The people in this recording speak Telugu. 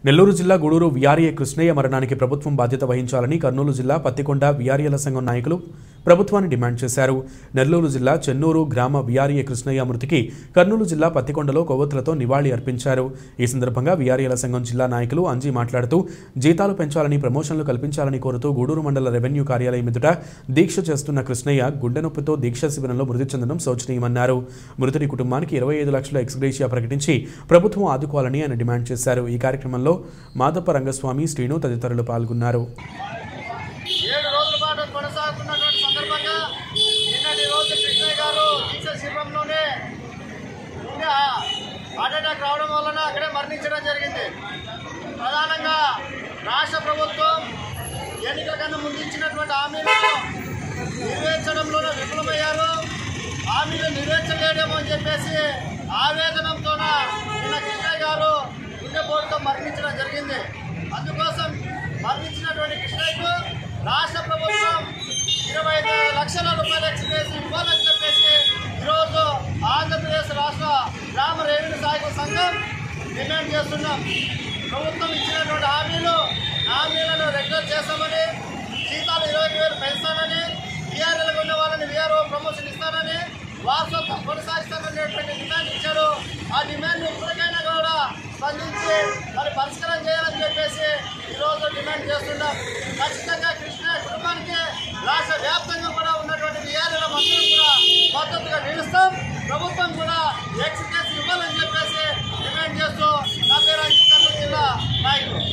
నెల్లూరు జిల్లా గూడూరు విఆర్ఏ కృష్ణయ్య మరణానికి ప్రభుత్వం బాధ్యత వహించాలని కర్నూలు జిల్లా పత్తికొండ విఆర్ఏల సంఘం నాయకులు ప్రభుత్వాన్ని డిమాండ్ చేశారు నెల్లూరు జిల్లా చెన్నూరు గ్రామ విఆర్ఏ కృష్ణయ్య మృతికి కర్నూలు జిల్లా పత్తికొండలో కొవ్వొత్తులతో నివాళి అర్పించారు ఈ సందర్భంగా విఆర్ఏల సంఘం జిల్లా నాయకులు అంజీ మాట్లాడుతూ జీతాలు పెంచాలని ప్రమోషన్లు కల్పించాలని కోరుతూ గూడూరు మండల రెవెన్యూ కార్యాలయం ఎదుట దీక్ష చేస్తున్న కృష్ణయ్య గుండె నొప్పితో దీక్ష శిబిరంలో మృతి చెందడం శోచనీయమన్నారు మృతుడి కుటుంబానికి ఇరవై ఐదు లక్షల ఎక్స్గ్రేషియా ప్రకటించి ప్రభుత్వం ఆదుకోవాలని ఆయన డిమాండ్ చేశారు ఈ కార్యక్రమంలో మాదప్ప రంగస్వామి శ్రీను తదితరులు పాల్గొన్నారు ఏడు రోజుల పాటు కొనసాగుతున్నటువంటి సందర్భంగా నిన్నటి రోజు కృష్ణయ్య గారు దీక్ష శిబిరంలోనే గుండె హార్ట్ అటాక్ రావడం వలన అక్కడే మరణించడం జరిగింది ప్రధానంగా రాష్ట్ర ప్రభుత్వం ఎన్నికల కన్నా ముందు ఇచ్చినటువంటి హామీలను నెరవేర్చడంలోనే విఫలమయ్యారు హామీలు నెరవేర్చలేడేమో అని చెప్పేసి ఆవేదనంతోన నిన్న కృష్ణయ్య గారు గుండెపోటుతో మరణించడం జరిగింది అందుకోసం మరణించినటువంటి కృష్ణయ్యకు రాష్ట్ర ప్రభుత్వం ఇరవై ఐదు లక్షల రూపాయల ఎక్స్ప్రెస్ ఇవ్వాలని చెప్పేసి ఈరోజు ఆంధ్రప్రదేశ్ రాష్ట్ర గ్రామ రెవెన్యూ సహాయక సంఘం డిమాండ్ చేస్తున్నాం ప్రభుత్వం ఇచ్చినటువంటి హామీలు హామీలను రెగ్యులర్ చేస్తామని జీతాలు ఇరవై వేలు పెంచుతానని వీఆర్ఎల్గా ఉన్న వాళ్ళని వీఆర్ఓ ప్రమోషన్ ఇస్తానని వారసత్వం కొనసాగిస్తాననేటువంటి డిమాండ్ ఇచ్చారు ఆ డిమాండ్ ఇప్పటికైనా కూడా స్పందించి మరి పరిష్కారం చేయాలని చెప్పేసి ఈరోజు డిమాండ్ చేస్తున్నాం ఖచ్చితంగా కృష్ణ కుటుంబానికి రాష్ట్ర వ్యాప్తంగా కూడా ఉన్నటువంటి వీఆర్ఎల మంత్రులు కూడా మద్దతుగా నిలుస్తాం ప్రభుత్వం కూడా ఎక్స్ప్రెస్ ఇవ్వాలని చెప్పేసి డిమాండ్ చేస్తూ నా పేరు అంకిత జిల్లా నాయకులు